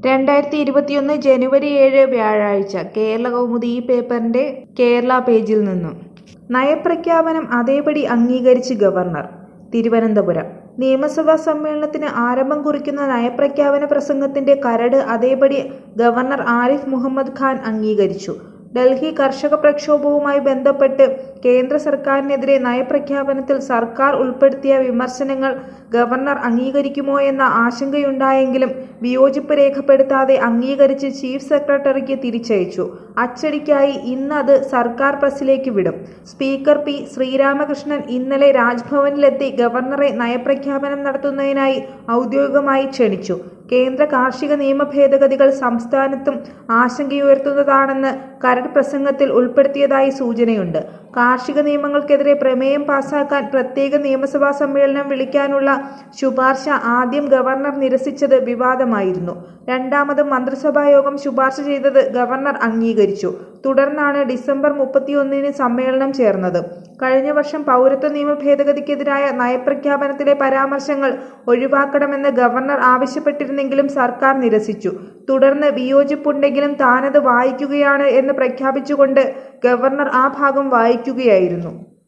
രണ്ടായിരത്തി ഇരുപത്തിയൊന്ന് ജനുവരി ഏഴ് വ്യാഴാഴ്ച കേരള കൗമുദി ഈ പേപ്പറിന്റെ കേരള പേജിൽ നിന്നും നയപ്രഖ്യാപനം അതേപടി അംഗീകരിച്ച് ഗവർണർ തിരുവനന്തപുരം നിയമസഭാ സമ്മേളനത്തിന് ആരംഭം കുറിക്കുന്ന നയപ്രഖ്യാപന പ്രസംഗത്തിന്റെ കരട് അതേപടി ഗവർണർ ആരിഫ് മുഹമ്മദ് ഖാൻ അംഗീകരിച്ചു ഡൽഹി കർഷക പ്രക്ഷോഭവുമായി ബന്ധപ്പെട്ട് കേന്ദ്ര സർക്കാരിനെതിരെ നയപ്രഖ്യാപനത്തിൽ സർക്കാർ ഉൾപ്പെടുത്തിയ വിമർശനങ്ങൾ ഗവർണർ അംഗീകരിക്കുമോ എന്ന ആശങ്കയുണ്ടായെങ്കിലും വിയോജിപ്പ് രേഖപ്പെടുത്താതെ അംഗീകരിച്ച് ചീഫ് സെക്രട്ടറിക്ക് തിരിച്ചയച്ചു അച്ചടിക്കായി ഇന്ന് അത് സർക്കാർ പ്രസിലേക്ക് വിടും സ്പീക്കർ പി ശ്രീരാമകൃഷ്ണൻ ഇന്നലെ രാജ്ഭവനിലെത്തി ഗവർണറെ നയപ്രഖ്യാപനം നടത്തുന്നതിനായി ഔദ്യോഗികമായി ക്ഷണിച്ചു കേന്ദ്ര കാർഷിക നിയമ ഭേദഗതികൾ സംസ്ഥാനത്തും ആശങ്കയുയർത്തുന്നതാണെന്ന് കരട് പ്രസംഗത്തിൽ ഉൾപ്പെടുത്തിയതായി സൂചനയുണ്ട് കാർഷിക നിയമങ്ങൾക്കെതിരെ പ്രമേയം പാസാക്കാൻ പ്രത്യേക നിയമസഭാ സമ്മേളനം വിളിക്കാനുള്ള ശുപാർശ ആദ്യം ഗവർണർ നിരസിച്ചത് വിവാദമായിരുന്നു രണ്ടാമതും മന്ത്രിസഭാ യോഗം ശുപാർശ ചെയ്തത് ഗവർണർ അംഗീകരിച്ചു തുടർന്നാണ് ഡിസംബർ മുപ്പത്തിയൊന്നിന് സമ്മേളനം ചേർന്നത് കഴിഞ്ഞ വർഷം പൗരത്വ നിയമ ഭേദഗതിക്കെതിരായ നയപ്രഖ്യാപനത്തിലെ പരാമർശങ്ങൾ ഒഴിവാക്കണമെന്ന് ഗവർണർ ആവശ്യപ്പെട്ടിരുന്നെങ്കിലും സർക്കാർ നിരസിച്ചു തുടർന്ന് വിയോജിപ്പുണ്ടെങ്കിലും താനത് വായിക്കുകയാണ് എന്ന് പ്രഖ്യാപിച്ചുകൊണ്ട് ഗവർണർ ആ ഭാഗം വായിക്കുകയായിരുന്നു